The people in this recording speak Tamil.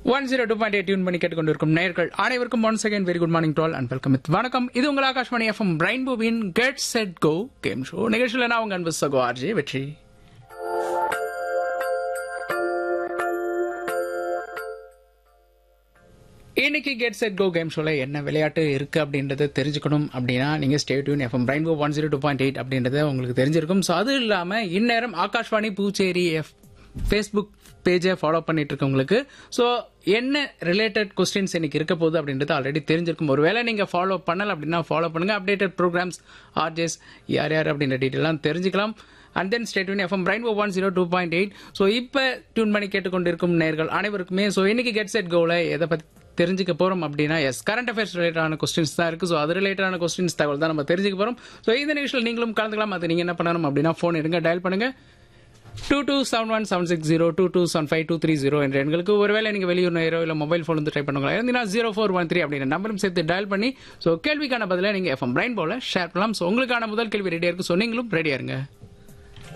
one zero two point eight tune பண்ணி கேட்டுக்கொண்டிருக்கும் நேர்கள் அனைவருக்கும் one second very good morning to all and welcome with வணக்கம் இது உங்கள் ஆகாஷ்வாணி எஃப்எம் பிரைன் பூவின் get set go game show நிகழ்ச்சியில் நான் உங்க அன்பு சகோ ஆர்ஜி வெற்றி இன்னைக்கு கெட் செட் கோ கேம் ஷோல என்ன விளையாட்டு இருக்கு அப்படின்றத தெரிஞ்சுக்கணும் அப்படின்னா நீங்க stay tune FM brain one zero two point eight அப்படின்றத உங்களுக்கு தெரிஞ்சிருக்கும் ஸோ அது இல்லாம இந்நேரம் ஆகாஷ்வாணி பூச்சேரி எஃப் ஃபேஸ்புக் பேஜை ஃபாலோ பண்ணிட்டு இருக்கவங்களுக்கு ஸோ என்ன ரிலேட்டட் கொஸ்டின்ஸ் இன்னைக்கு இருக்க போகுது அப்படின்றது ஆல்ரெடி தெரிஞ்சிருக்கும் ஒருவேளை நீங்க ஃபாலோ பண்ணல அப்படின்னா ஃபாலோ பண்ணுங்க அப்டேட்டட் ப்ரோக்ராம்ஸ் ஆர்ஜேஸ் யார் யார் அப்படின்ற டீட்டெயிலாம் தெரிஞ்சுக்கலாம் and then stay tune FM brain one zero two point eight so இப்போ டியூன் பண்ணி கேட்டுக்கொண்டிருக்கும் நேர்கள் அனைவருக்குமே ஸோ இன்னைக்கு கெட் செட் கோவில் எதை பற்றி தெரிஞ்சுக்க போறோம் அப்படின்னா எஸ் கரண்ட் அஃபேர்ஸ் ரிலேட்டடான கொஸ்டின்ஸ் தான் இருக்கு ஸோ அது ரிலேட்டடான கொஸ்டின்ஸ் தகவல் தான் நம்ம தெரிஞ்சுக்க போறோம் ஸோ இந்த நிகழ்ச்சியில் நீங்களும் கலந்துக்கலாம் அது நீங்க என்ன பண்ணணும் அப்படின்னா ஃபோன் எடுங்க டயல் பண்ணுங்க two two seven one seven six zero two two seven five two three zero என்ற எண்களுக்கு ஒருவேளை நீங்கள் வெளியூர் நேரோ இல்லை மொபைல் ஃபோன் வந்து ட்ரை பண்ணுங்களா இருந்தீங்கன்னா ஜீரோ ஃபோர் ஒன் த்ரீ அப்படின்ற நம்பரும் சேர்த்து டயல் பண்ணி ஸோ கேள்விக்கான பதிலாக நீங்கள் எஃப்எம் பிரைன் போல ஷேர் பண்ணலாம் ஸோ உங்களுக்கான முதல் கேள்வி ரெடியாக இருக்கு ஸோ நீங்களும் ரெடியாக இருங்க